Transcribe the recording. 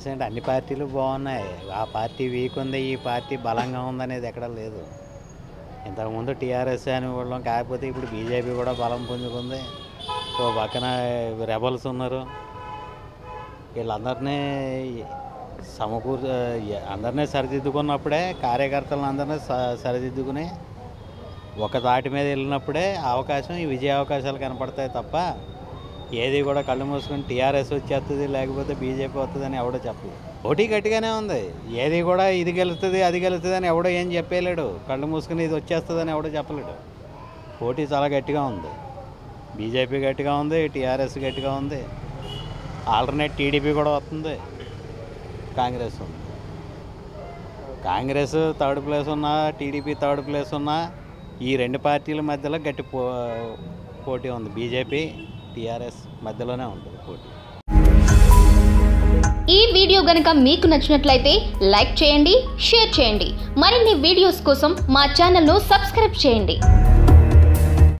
TRS అంటే అన్ని పార్టీలు బాగున్నాయి ఆ పార్టీ వీక్ ఉంది ఈ పార్టీ బలంగా ఉందనేది ఎక్కడ లేదు ఇంతకుముందు టీఆర్ఎస్ అని వాళ్ళం కాకపోతే ఇప్పుడు బీజేపీ కూడా బలం పుంజుకుంది ఓ పక్కన రెబల్స్ ఉన్నారు వీళ్ళందరినీ సమకూర్ అందరినీ సరిదిద్దుకున్నప్పుడే కార్యకర్తలను అందరినీ స- సరిదిద్దుకుని ఒక తాటి మీద వెళ్ళినప్పుడే అవకాశం ఈ విజయ అవకాశాలు కనపడతాయి తప్ప ఏది కూడా కళ్ళు మూసుకొని టీఆర్ఎస్ వచ్చేస్తుంది లేకపోతే బీజేపీ వస్తుంది అని ఎవడో చెప్పలేదు పోటీ గట్టిగానే ఉంది ఏది కూడా ఇది గెలుస్తుంది అది గెలుస్తుంది అని ఎవడో ఏం చెప్పేయలేడు కళ్ళు మూసుకుని ఇది వచ్చేస్తుంది అని ఎవడో చెప్పలేడు పోటీ చాలా గట్టిగా ఉంది బీజేపీ గట్టిగా ఉంది టీఆర్ఎస్ గట్టిగా ఉంది ఆల్టర్నేట్ టీడీపీ కూడా వస్తుంది కాంగ్రెస్ ఉంది కాంగ్రెస్ థర్డ్ ప్లేస్ ఉన్నా టీడీపీ థర్డ్ ప్లేస్ ఉన్నా ఈ రెండు పార్టీల మధ్యలో గట్టి పో పోటీ ఉంది బీజేపీ టీఆర్ఎస్ మధ్యలోనే ఉంటుంది పోటీ ఈ వీడియో గనుక మీకు నచ్చినట్లయితే లైక్ చేయండి షేర్ చేయండి మరిన్ని వీడియోస్ కోసం మా ఛానల్ను సబ్స్క్రైబ్ చేయండి